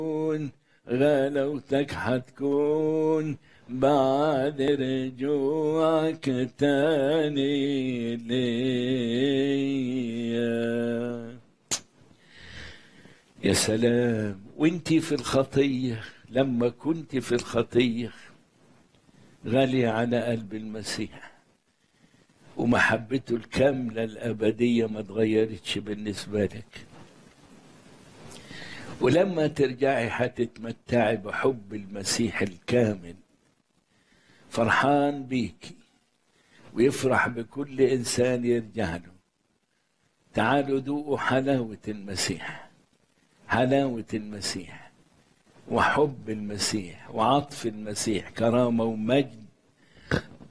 غلاوتك حتكون بعد رجوعك تاني ليا يا سلام وانتي في الخطية لما كنت في الخطية غالية على قلب المسيح ومحبته الكاملة الأبدية ما تغيرتش بالنسبة لك ولما ترجعي حتتمتعي بحب المسيح الكامل فرحان بيكي ويفرح بكل إنسان يرجع له تعالوا ذوقوا حلاوة المسيح حلاوة المسيح وحب المسيح وعطف المسيح كرامة ومجد